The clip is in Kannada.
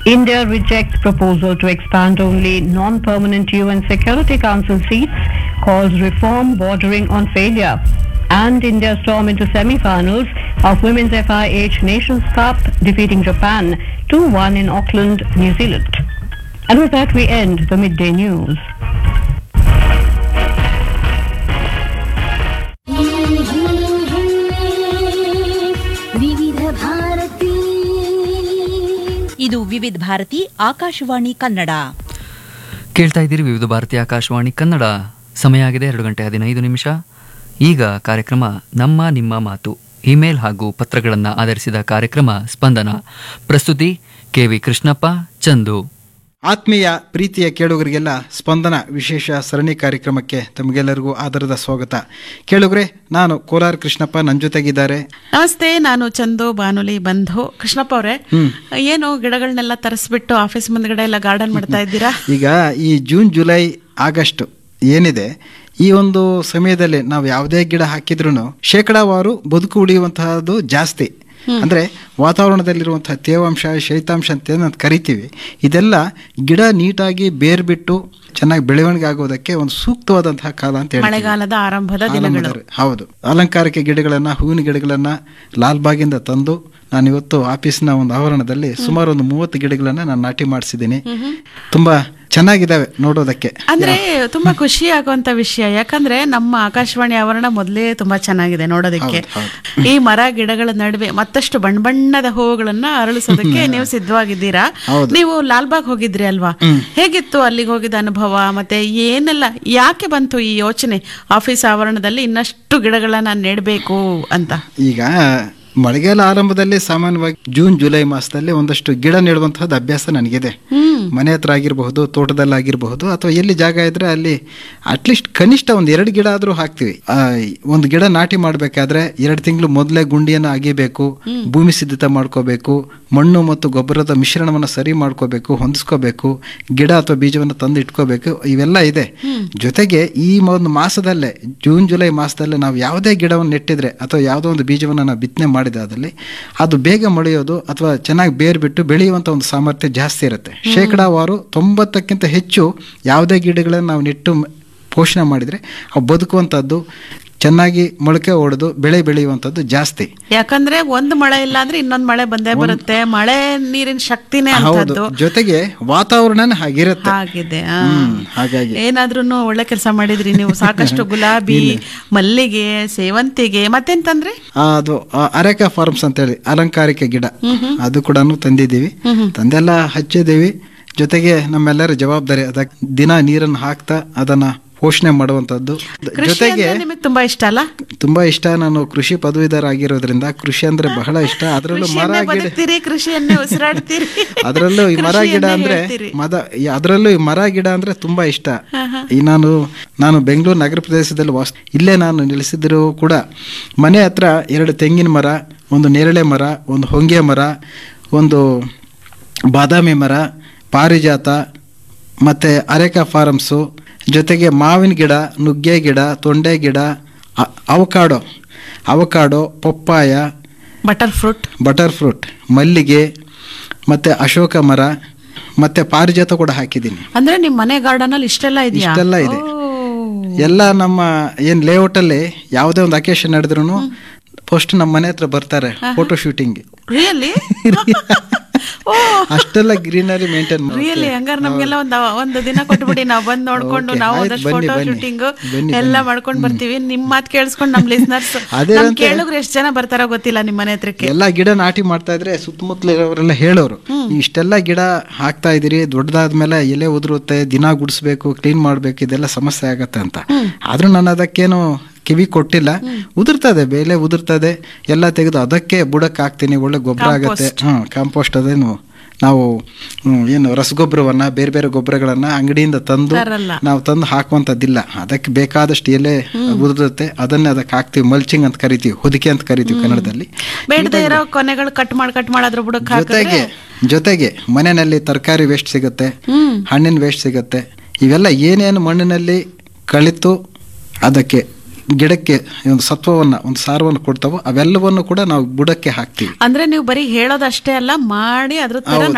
India rejects proposal to expand only non-permanent UN Security Council seats, calls reform bordering on failure. And India storm into semi-finals of Women's FIH Nations Cup, defeating Japan 2-1 in Auckland, New Zealand. And with that, we end the midday news. ವಿವಿಧ ಭಾರತಿ ಇದು ವಿವಿಧ ಭಾರತಿ ಆಕಾಶವಾಣಿ ಕನ್ನಡ ಕೇಳ್ತಾ ಇದ್ದೀರಿ ವಿವಿಧ ಭಾರತಿ ಆಕಾಶವಾಣಿ ಕನ್ನಡ ಸಮಯ ಆಗಿದೆ ಎರಡು ಗಂಟೆ ಹದಿನೈದು ನಿಮಿಷ ಈಗ ಕಾರ್ಯಕ್ರಮ ನಮ್ಮ ನಿಮ್ಮ ಮಾತು ಇಮೇಲ್ ಹಾಗೂ ಪತ್ರಗಳನ್ನು ಆಧರಿಸಿದ ಕಾರ್ಯಕ್ರಮ ಸ್ಪಂದನ ಪ್ರಸ್ತುತಿ ಕೆ ವಿ ಕೃಷ್ಣಪ್ಪ ಚಂದು ಆತ್ಮೀಯ ಪ್ರೀತಿಯ ಕೇಳುಗರಿಗೆಲ್ಲ ಸ್ಪಂದನ ವಿಶೇಷ ಸರಣಿ ಕಾರ್ಯಕ್ರಮಕ್ಕೆ ತಮಗೆಲ್ಲರಿಗೂ ಆದರದ ಸ್ವಾಗತ ಕೇಳುಗರೆ ನಾನು ಕೋಲಾರ ಕೃಷ್ಣಪ್ಪ ನನ್ನ ಜೊತೆಗಿದ್ದಾರೆ ನಮಸ್ತೆ ನಾನು ಚಂದು ಬಾನುಲಿ ಬಂಧು ಕೃಷ್ಣಪ್ಪ ಅವರೇ ಏನು ಗಿಡಗಳನ್ನೆಲ್ಲ ತರಿಸ್ಬಿಟ್ಟು ಆಫೀಸ್ ಮುಂದ್ಗಡೆ ಎಲ್ಲ ಗಾರ್ಡನ್ ಮಾಡ್ತಾ ಇದ್ದೀರಾ ಈಗ ಈ ಜೂನ್ ಜುಲೈ ಆಗಸ್ಟ್ ಏನಿದೆ ಈ ಒಂದು ಸಮಯದಲ್ಲಿ ನಾವು ಯಾವುದೇ ಗಿಡ ಹಾಕಿದ್ರೂ ಶೇಕಡಾವಾರು ಬದುಕು ಉಳಿಯುವಂತಹದ್ದು ಜಾಸ್ತಿ ಅಂದ್ರೆ ವಾತಾವರಣದಲ್ಲಿರುವಂತಹ ತೇವಾಂಶ ಶೈತಾಂಶ ಅಂತ ಏನು ಕರಿತೀವಿ ಇದೆಲ್ಲ ಗಿಡ ನೀಟಾಗಿ ಬೇರ್ ಬಿಟ್ಟು ಚೆನ್ನಾಗಿ ಬೆಳವಣಿಗೆ ಆಗೋದಕ್ಕೆ ಒಂದು ಸೂಕ್ತವಾದಂತಹ ಕಾಲ ಅಂತ ಹೇಳ್ತೀವಿ. ಮಳೆಗಾಲದ ಆರಂಭದ ದಿನಗಳು ಆರಂಭದಲ್ಲಿ, ಹೌದು ಅಲಂಕಾರಿಕ ಗಿಡಗಳನ್ನ ಹೂವಿನ ಗಿಡಗಳನ್ನ ಲಾಲ್ಬಾಗಿಂದ ತಂದು ನಾನು ಇವತ್ತು ಆಫೀಸ್ನ ಒಂದು ಆವರಣದಲ್ಲಿ ಸುಮಾರು ಒಂದು ಮೂವತ್ತು ಗಿಡಗಳನ್ನ ನಾನು ನಾಟಿ ಮಾಡಿಸಿದ್ದೀನಿ ತುಂಬಾ ಚೆನ್ನಾಗಿದ್ದಾವೆ ನೋಡೋದಕ್ಕೆ ಅಂದ್ರೆ ತುಂಬಾ ಖುಷಿ ಆಗುವಂತ ವಿಷಯ ಯಾಕಂದ್ರೆ ನಮ್ಮ ಆಕಾಶವಾಣಿ ಆವರಣ ಮೊದಲೇ ತುಂಬಾ ಚೆನ್ನಾಗಿದೆ ನೋಡೋದಕ್ಕೆ ಈ ಮರ ಗಿಡಗಳ ನಡುವೆ ಮತ್ತಷ್ಟು ಬಣ್ಣ ಬಣ್ಣದ ಹೂವುಗಳನ್ನ ಅರಳಿಸೋದಕ್ಕೆ ನೀವು ಸಿದ್ಧವಾಗಿದ್ದೀರಾ ಹೌದು. ನೀವು ಲಾಲ್ಬಾಗ್ ಹೋಗಿದ್ರಿ ಅಲ್ವಾ ಹೇಗಿತ್ತು ಅಲ್ಲಿಗೆ ಹೋಗಿದ ಅನುಭವ ಮತ್ತೆ ಏನೆಲ್ಲ ಯಾಕೆ ಬಂತು ಈ ಯೋಚನೆ ಆಫೀಸ್ ಆವರಣದಲ್ಲಿ ಇನ್ನಷ್ಟು ಗಿಡಗಳನ್ನ ನೆಡಬೇಕು ಅಂತ ಈಗ ಮಳೆಗಾಲ ಆರಂಭದಲ್ಲಿ ಸಾಮಾನ್ಯವಾಗಿ ಜೂನ್ ಜುಲೈ ಮಾಸದಲ್ಲಿ ಒಂದಷ್ಟು ಗಿಡ ನೆಡುವಂತಹದ್ದು ಅಭ್ಯಾಸ ನನಗಿದೆ ಮನೆ ಹತ್ರ ಆಗಿರಬಹುದು ತೋಟದಲ್ಲಿ ಆಗಿರಬಹುದು ಅಥವಾ ಎಲ್ಲಿ ಜಾಗ ಇದ್ರೆ ಅಲ್ಲಿ ಅಟ್ಲೀಸ್ಟ್ ಕನಿಷ್ಠ ಒಂದು ಎರಡು ಗಿಡ ಆದ್ರೂ ಹಾಕ್ತಿವಿ ಆ, ಒಂದು ಗಿಡ ನಾಟಿ ಮಾಡಬೇಕಾದ್ರೆ ಎರಡು ತಿಂಗಳು ಮೊದಲೇ ಗುಂಡಿಯನ್ನು ಅಗಿಬೇಕು ಭೂಮಿ ಸಿದ್ಧತೆ ಮಾಡ್ಕೋಬೇಕು ಮಣ್ಣು ಮತ್ತು ಗೊಬ್ಬರದ ಮಿಶ್ರಣವನ್ನು ಸರಿ ಮಾಡ್ಕೋಬೇಕು ಹೊಂದಿಸ್ಕೋಬೇಕು ಗಿಡ ಅಥವಾ ಬೀಜವನ್ನು ತಂದು ಇಟ್ಕೋಬೇಕು ಇವೆಲ್ಲ ಇದೆ ಜೊತೆಗೆ ಈ ಒಂದು ಮಾಸದಲ್ಲೇ ಜೂನ್ ಜುಲೈ ಮಾಸದಲ್ಲೇ ನಾವು ಯಾವುದೇ ಗಿಡವನ್ನು ನೆಟ್ಟಿದ್ರೆ ಅಥವಾ ಯಾವುದೋ ಒಂದು ಬೀಜವನ್ನು ನಾವು ಬಿತ್ತನೆ ಮಾಡಿದ ಅದಲ್ಲಿ ಅದು ಬೇಗ ಮೊಳೆಯೋದು ಅಥವಾ ಚೆನ್ನಾಗಿ ಬೇರ್ ಬಿಟ್ಟು ಬೆಳೆಯುವಂಥ ಒಂದು ಸಾಮರ್ಥ್ಯ ಜಾಸ್ತಿ ಇರುತ್ತೆ ಶೇಕಡಾವಾರು ತೊಂಬತ್ತಕ್ಕಿಂತ ಹೆಚ್ಚು ಯಾವುದೇ ಗಿಡಗಳನ್ನು ನಾವು ನೆಟ್ಟು ಮ- ಪೋಷಣೆ ಮಾಡಿದರೆ ಅವು ಬದುಕುವಂಥದ್ದು ಚೆನ್ನಾಗಿ ಮೊಳಕೆ ಹೊಡೆದು ಬೆಳೆ ಬೆಳೆಯುವಂಥದ್ದು ಜಾಸ್ತಿ ಯಾಕಂದ್ರೆ ಒಂದ್ ಮಳೆ ಇಲ್ಲ ಅಂದ್ರೆ ಇನ್ನೊಂದ್ ಮಳೆ ಬಂದೇ ಬರುತ್ತೆ ಮಳೆ ನೀರಿನ ಶಕ್ತಿನೇ ಹೌದು ಅಂತದ್ದು ಜೊತೆಗೆ ವಾತಾವರಣನೇ ಹಾಗಿರುತ್ತೆ ಆಗಿದೆ ಆ. ಹ್ಮ್, ಹಾಗಾಗಿ ಏನಾದ್ರೂ ಒಳ್ಳೆ ಕೆಲಸ ಮಾಡಿದ್ರಿ ನೀವು ಸಾಕಷ್ಟು ಗುಲಾಬಿ ಮಲ್ಲಿಗೆ ಸೇವಂತಿಗೆ ಮತ್ತೆಂತಂದ್ರೆ ಆ, ಅದು ಆ, ಅರೆಕ ಫಾರ್ಮ್ಸ್ ಅಂತ ಹೇಳಿ ಅಲಂಕಾರಿಕ ಗಿಡ ಅದು ಕೂಡ ತಂದಿದ್ದೀವಿ ತಂದೆಲ್ಲ ಹಚ್ಚಿದ್ದೀವಿ ಜೊತೆಗೆ ನಮ್ಮೆಲ್ಲರ ಜವಾಬ್ದಾರಿ ಅದಕ್ಕೆ ದಿನ ನೀರನ್ನು ಹಾಕ್ತಾ ಅದನ್ನ ಪೋಷಣೆ ಮಾಡುವಂತದ್ದು ಕೃಷಿ ಜೊತೆಗೆ ಅಂದ್ರೆ ನಿಮಗೆ ತುಂಬಾ ಇಷ್ಟ ಅಲ್ಲ ತುಂಬಾ ಇಷ್ಟ ನಾನು ಕೃಷಿ ಪದವೀಧರ ಆಗಿರೋದ್ರಿಂದ ಕೃಷಿ ಅಂದ್ರೆ ಬಹಳ ಇಷ್ಟ ಅದರಲ್ಲೂ ಮರ ಕೃಷಿಯನ್ನೇ ಗಿಡ ಬದುಕ್ತೀರಿ ಕೃಷಿಯನ್ನೇ ಉಸಿರಾಡ್ತೀರಿ ಅದರಲ್ಲೂ ಈ ಮರ ಗಿಡ ಕೃಷಿಯನ್ನೇ ಅಂದ್ರೆ ಹೇಳ್ತೀರಿ. ಮದ ಈ- ಅದರಲ್ಲೂ ಈ ಮರ ಗಿಡ ಅಂದ್ರೆ ತುಂಬಾ ಇಷ್ಟ ಈ ನಾನು ನಾನು ಬೆಂಗಳೂರು ನಗರ ಪ್ರದೇಶದಲ್ಲಿ ವಾಸ ಇಲ್ಲೇ ನಾನು ನೆಲೆಸಿದ್ರು ಕೂಡ ಮನೆ ಹತ್ರ ಎರಡು ತೆಂಗಿನ ಮರ ಒಂದು ನೇರಳೆ ಮರ ಒಂದು ಹೊಂಗೆ ಮರ ಒಂದು ಬಾದಾಮಿ ಮರ ಪಾರಿಜಾತ ಮತ್ತು ಅರೆಕ ಫಾರಮ್ಸು ಜೊತೆಗೆ ಮಾವಿನ ಗಿಡ ನುಗ್ಗೆ ಗಿಡ ತೊಂಡೆ ಗಿಡ ಅ- ಅವಕಾಡೋ ಅವಕಾಡೋ ಪಪ್ಪಾಯ ಬಟರ್ ಫ್ರೂಟ್ ಬಟರ್ ಫ್ರೂಟ್ ಮಲ್ಲಿಗೆ ಮತ್ತು ಅಶೋಕ ಮರ ಮತ್ತು ಪಾರಿಜಾತ ಕೂಡ ಹಾಕಿದ್ದೀನಿ ಅಂದ್ರೆ ನಿಮ್ ಮನೆ ಗಾರ್ಡನ್ ಅಲ್ಲಿ ಇಷ್ಟೆಲ್ಲ ಇದೆಯಾ ಇಷ್ಟೆಲ್ಲ ಇದೆ ಓ. ಎಲ್ಲ ನಮ್ಮ ಏನು ಲೇಔಟಲ್ಲಿ ಯಾವುದೇ ಒಂದು ಅಕೇಶನ್ ನಡೆದ್ರು ಫಸ್ಟ್ ನಮ್ಮ ಮನೆ ಹತ್ರ ಬರ್ತಾರೆ ಫೋಟೋ ಶೂಟಿಂಗ್ ರಿಯಲಿ ಓ ಅಷ್ಟೆಲ್ಲ ಗ್ರೀನರಿ ಮೇಂಟೈನ್ ರಿಯಲಿ ಹಂಗಾರೆ ನಮ್ಗೆಲ್ಲ ಒಂದ್ ಒಂದು ದಿನ ಕೊಟ್ಬಿಡಿ ನಾವು ಬಂದ್ ನೋಡ್ಕೊಂಡು Okay, ನಾವು ಆಯ್ತು, ಒಂದಷ್ಟು ಬನ್ನಿ, ಫೋಟೋ ಬನ್ನಿ. ಶೂಟಿಂಗ್ ಬನ್ನಿ, ಎಲ್ಲ ಬನ್ನಿ. ಮಾಡ್ಕೊಂಡ್ ಬರ್ತೀವಿ ನಿಮ್ ಮಾತ್ ಕೇಳಿಸ್ಕೊಂಡು ನಮ್ ಲಿಸ್ನರ್ಸ್ ಅದೇ ನಮ್ ಅಂತ- ಕೇಳುಗ್ರು ಎಷ್ಟ್ ಜನ ಬರ್ತಾರೋ ಗೊತ್ತಿಲ್ಲ ನಿಮ್ ಮನೆ ಹತ್ರಕ್ಕೆ ಎಲ್ಲ ಗಿಡ ನಾಟಿ ಮಾಡ್ತಾ ಇದ್ರೆ ಸುತ್ತಮುತ್ತಲ ಇರೋರೆಲ್ಲ ಹೇಳೋರು ಇಷ್ಟೆಲ್ಲ ಗಿಡ ಹಾಕ್ತಾ ಇದೀರಿ ದೊಡ್ಡದಾದ್ಮೇಲೆ ಎಲೆ ಉದುರುತ್ತೆ ದಿನ ಗುಡಿಸ್ಬೇಕು ಕ್ಲೀನ್ ಮಾಡ್ಬೇಕು ಇದೆಲ್ಲ ಸಮಸ್ಯೆ ಆಗತ್ತೆ ಅಂತ ಆದ್ರೂ ನಾನು ಅದಕ್ಕೇನು ಕಿವಿ ಕೊಟ್ಟಿಲ್ಲ ಉದುರ್ತದೆ ಬೇಲೆ ಉದುರ್ತದೆ ಎಲ್ಲ ತೆಗೆದು ಅದಕ್ಕೆ ಬುಡಕ್ಕೆ ಹಾಕ್ತೀನಿ ಒಳ್ಳೆ ಗೊಬ್ಬರ ಆಗತ್ತೆ ಹ್ಮ್ ಕಾಂಪೋಸ್ಟ್ ಅದೇನು ನಾವು ಹ್ಮ್, ಏನು ರಸಗೊಬ್ಬರವನ್ನ ಬೇರೆ ಬೇರೆ ಗೊಬ್ಬರಗಳನ್ನ ಅಂಗಡಿಯಿಂದ ತಂದು ತರಲ್ಲ. ನಾವು ತಂದು ಹಾಕುವಂಥದ್ದಿಲ್ಲ ಅದಕ್ಕೆ ಬೇಕಾದಷ್ಟು ಎಲೆ ಉದುರುತ್ತೆ ಅದನ್ನೇ ಅದಕ್ಕೆ ಹಾಕ್ತಿವಿ ಮಲ್ಚಿಂಗ್ ಅಂತ ಕರಿತೀವಿ ಹೊದಿಕೆ ಅಂತ ಕರಿತೀವಿ ಕನ್ನಡದಲ್ಲಿ ಬೇಡದೇ ಇರೋ ಕೊನೆಗಳು ಕಟ್ ಮಾಡಿ ಕಟ್ ಮಾಡೋದ್ರ ಬುಡಕ್ ಜೊತೆಗೆ ಜೊತೆಗೆ ಮನೆಯಲ್ಲಿ ತರಕಾರಿ ವೇಸ್ಟ್ ಸಿಗುತ್ತೆ ಹಣ್ಣಿನ ವೇಸ್ಟ್ ಸಿಗುತ್ತೆ ಇವೆಲ್ಲ ಏನೇನು ಮಣ್ಣಿನಲ್ಲಿ ಕಳಿತು ಅದಕ್ಕೆ ಗಿಡಕ್ಕೆ ಒಂದು ಸತ್ವವನ್ನ ಒಂದು ಸಾರವನ್ನು ಕೊಡ್ತಾವೋ ಅವೆಲ್ಲವನ್ನು ಕೂಡ ನಾವು ಬುಡಕ್ಕೆ ಹಾಕ್ತೀವಿ ಅಂದ್ರೆ ನೀವು ಬರೀ ಹೇಳೋದಷ್ಟೇ ಅಲ್ಲ ಮಾಡಿ ಅದ್ರ ತರ